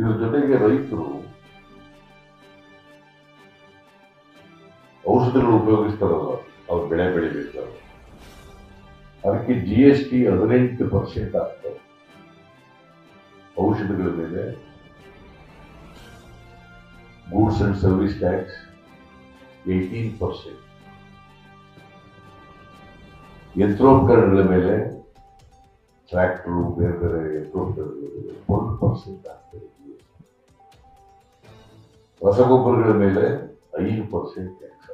ಇದ್ರ ಜೊತೆಗೆ ರೈತರು ಔಷಧಿಗಳು ಉಪಯೋಗಿಸ್ತಾರಲ್ಲ ಅವ್ರು ಬೆಳೆ ಬೆಳಿಬೇಕಾದ್ರೆ ಅದಕ್ಕೆ ಜಿ ಎಸ್ ಟಿ ಹದಿನೆಂಟು ಪರ್ಸೆಂಟ್ ಆಗ್ತದೆ ಔಷಧಿಗಳ ಮೇಲೆ goods and service tax eighteen percent ಯಂತ್ರೋಪಕರಣಗಳ ಮೇಲೆ ಟ್ರ್ಯಾಕ್ಟರು ಬೇರೆ ಬೇರೆ ಯಂತ್ರೋಪಕರಣಗಳ ಮೇಲೆ ಒಂದು ಪರ್ಸೆಂಟ್ ಆಗ್ತದೆ ರಸಗೊಬ್ಬರಗಳ ಮೇಲೆ ಐದು ಪರ್ಸೆಂಟ್ ಟ್ಯಾಕ್ಸ್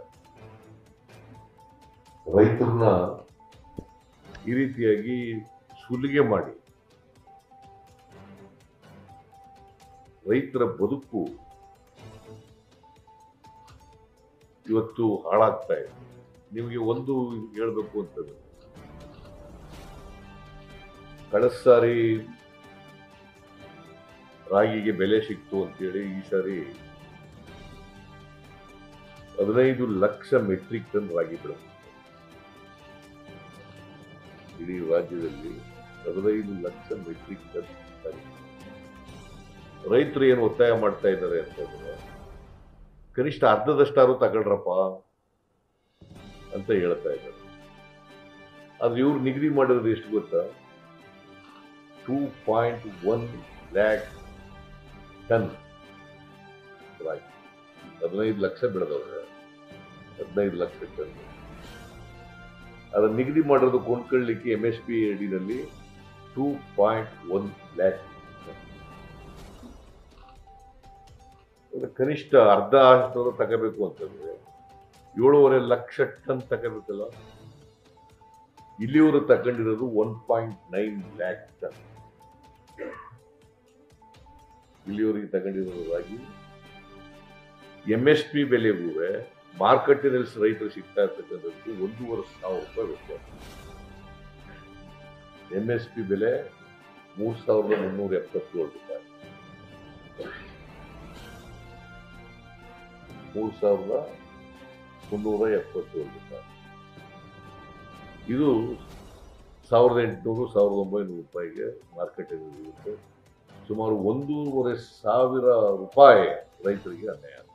ರೈತರನ್ನ ಈ ರೀತಿಯಾಗಿ ಸುಲಿಗೆ ಮಾಡಿ ರೈತರ ಬದುಕು ಇವತ್ತು ಹಾಳಾಗ್ತಾ ಇದೆ ನಿಮಗೆ ಒಂದು ಹೇಳ್ಬೇಕು ಅಂತಂದ್ರೆ ಕಳೆದ ಸಾರಿ ರಾಗಿಗೆ ಬೆಲೆ ಸಿಕ್ತು ಅಂತೇಳಿ ಈ ಸಾರಿ ಹದಿನೈದು ಲಕ್ಷ ಮೆಟ್ರಿಕ್ ಟನ್ ರಾಗಿ ಬೆಳೆದ ಇಡೀ ರಾಜ್ಯದಲ್ಲಿ ಹದಿನೈದು ಲಕ್ಷ ಮೆಟ್ರಿಕ್ ಟನ್ ರಾಗಿ. ರೈತರು ಏನು ಒತ್ತಾಯ ಮಾಡ್ತಾ ಇದ್ದಾರೆ ಅಂತಂದ್ರೆ ಕನಿಷ್ಠ ಅರ್ಧದಷ್ಟಾರು ತಗೊಳ್ರಪ್ಪ ಅಂತ ಹೇಳ್ತಾ ಇದ್ದಾರೆ ಆದ್ರೆ ಇವ್ರು ನಿಗದಿ ಮಾಡಿರೋದು ಎಷ್ಟು ಗೊತ್ತಾ two point one lakh ton ರಾಗಿ ಹದಿನೈದು ಲಕ್ಷ ಬೆಳೆದವ್ರೆ ಹದಿನೈದು ಲಕ್ಷ ಟನ್ ಅದನ್ನ ನಿಗದಿ ಮಾಡಿರೋದು ಕೊಂಡ್ಕೊಳ್ಳಿಕ್ಕೆ ಎಂ ಎಸ್ ಪಿ ಅಡಿನಲ್ಲಿ ಟೂ ಪಾಯಿಂಟ್ ಒನ್ ಲ್ಯಾಕ್ ಕನಿಷ್ಠ ಅರ್ಧ ಅಷ್ಟು ತಗೋಬೇಕು ಅಂತಂದ್ರೆ ಏಳೂವರೆ ಲಕ್ಷ ಟನ್ ತಗೋಬೇಕಲ್ಲ ಇಲ್ಲಿಯವರು ತಗೊಂಡಿರೋದು one point nine lakh ton ಇಲ್ಲಿಯವರಿಗೆ ತಗೊಂಡಿರೋದಾಗಿ ಎಂ ಎಸ್ ಪಿ ಬೆಲೆಗೂ ಮಾರುಕಟ್ಟೆನಲ್ಲಿ ರೈತರು ಸಿಗ್ತಾ ಇರ್ತಕ್ಕಂಥದ್ದು ಒಂದೂವರೆ ಸಾವಿರ ರೂಪಾಯಿ ವ್ಯತ್ಯಾಸ ಎಂ ಎಸ್ ಪಿ ಬೆಲೆ ಮೂರು ಸಾವಿರದ ಮುನ್ನೂರ ಎಪ್ಪತ್ತೇಳು ರೂಪಾಯಿ ಮೂರು ಸಾವಿರದ ಮುನ್ನೂರ ಎಪ್ಪತ್ತೇಳು ರೂಪಾಯಿ ಇದು ಸಾವಿರದ ಎಂಟುನೂರು ಸಾವಿರದ ಒಂಬೈನೂರು ರೂಪಾಯಿಗೆ ಮಾರ್ಕೆಟಲ್ಲಿ ಇರುತ್ತೆ ಸುಮಾರು ಒಂದೂವರೆ ಸಾವಿರ ರೂಪಾಯಿ ರೈತರಿಗೆ ಅನ್ಯಾಯ